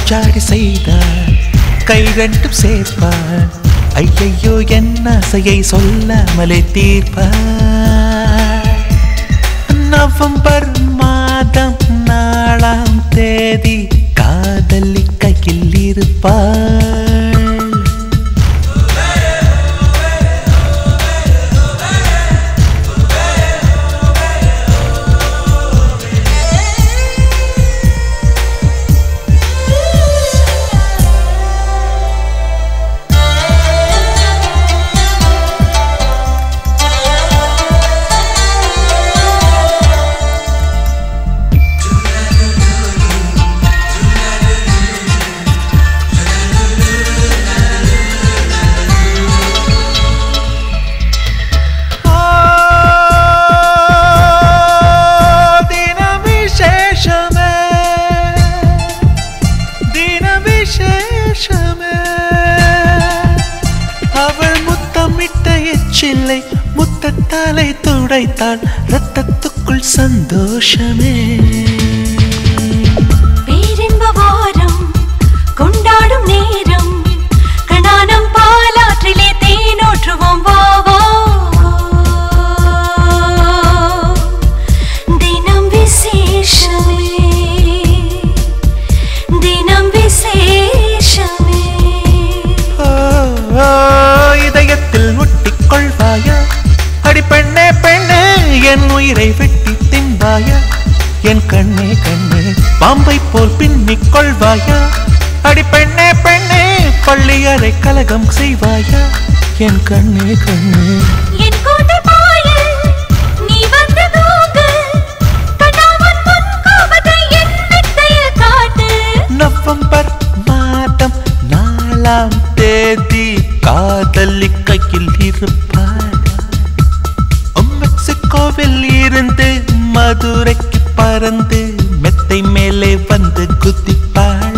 கஞ்சாடி செய்தார் கை ரெண்டும் சேர்ப்பார் ஐயையோ என்ன அசையை சொல்லாமலே தீர்ப்பார் நவம்பர் மாதம் நாலாம் தேதி காதலி கையில் இருப்பாள் தினவிசேஷமே தினவிசேஷமே அவள் முத்தமிட்ட எச்சில்லை முத்தத்தாலை துடைத்தாள் ரத்தத்துக்குள் சந்தோஷமே பேரின்ப வாரம் கொண்டாடும் நேரம் கணானம் பாலாற்றிலே தேனோற்றுவோம் வா வா தினம் விசேஷமே தினம் விசேஷமே ஓ, ஓ, இதயத்தில் ஒட்டிக் கொள்வாயா அடி பெண்ணே பெண்ணே என் உயிரை வெட்டி தின்பாயா என் கண்ணே கண்ணே பாம்பை போல் பின்னிக் கொள்வாயா அடி பெண்ணே பெண்ணே பள்ளியறை கலகம் செய்வாயா என் கண்ணே கண்ணே என் கூட்டு பாயல் நீ வந்து தூங்கு கண்ணாமன் முன் கோபத்தை என் மெத்தையில் காட்டு நவம்பர் மாதம் நாலாம் தேதி காதலி கையில் இருப்பார் மெக்சிகோவில் இருந்து மதுரைக்கு பறந்து மெத்தை மேலே வந்து குதிப்பாள்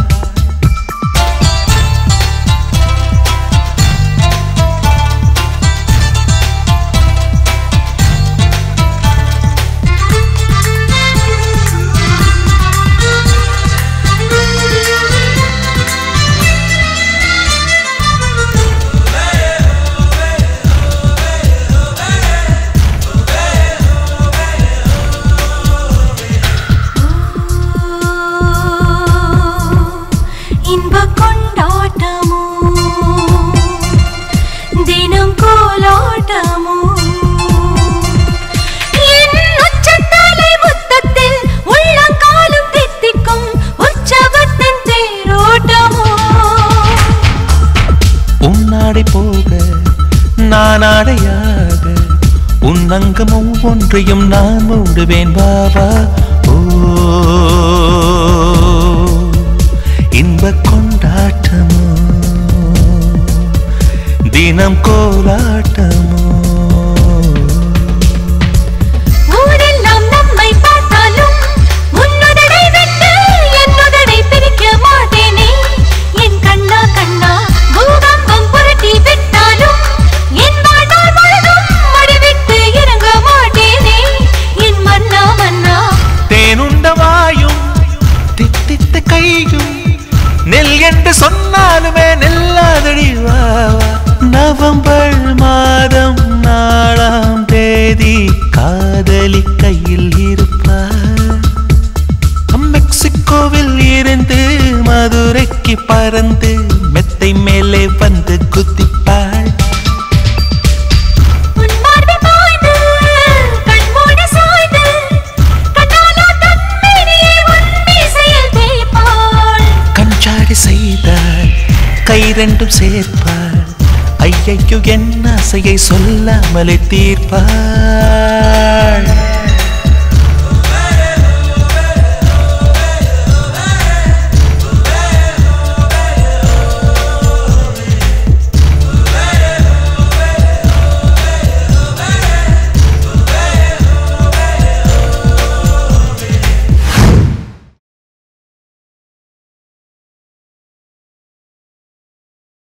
இன்ப கொண்டாட்டமோ தினம் கோலாட்டமோ என் உச்சத்தலை முத்தத்தில் உள்ளங்காலும் தித்திக்கும் உற்சவத்தின் தேரோட்டமோ உன்னாடை போக நான் ஆடையாக உன் அங்கம் ஒவ்வொன்றையும் நான் மூடுவேன் பாபா ஓ இன்ப கொண்டாட்டமோ தினம் கோலாட்டமோ ஊரெல்லாம் நம்மை பார்த்தாலும் உன்னுதடை விட்டு என்னுதடை பிரிக்க மாட்டேனே என் கண்ணா கண்ணா பூகம்பம் புரட்டி விட்டாலும் என் வாழ்நாள் முழுதும் மடிவிட்டு இறங்க மாட்டேனே என் மன்னா மன்னா தேனுண்ட வாயும் தித்தித்த கையும் நெல் என்று சொன்னாலுமே நெல்லாதடி வா வா. நவம்பர் மாதம் நாலாம் தேதி காதலி கையில் இருப்பார் மெக்சிகோவில் இருந்து மதுரைக்கு பறந்து மெத்தை மேலே வந்து குதிப்பாள் உன் மார்பில் பாய்ந்து கண்மூடி சாய்ந்து கண்ணாலா தன்மேனியை உன் மீசையில் தேய்ப்பாள் கஞ்சாடி செய்தார் கை ரெண்டும் சேர்ப்பார் ஐயையோ என்ன அசையை சொல்லாமலே தீர்ப்பாள்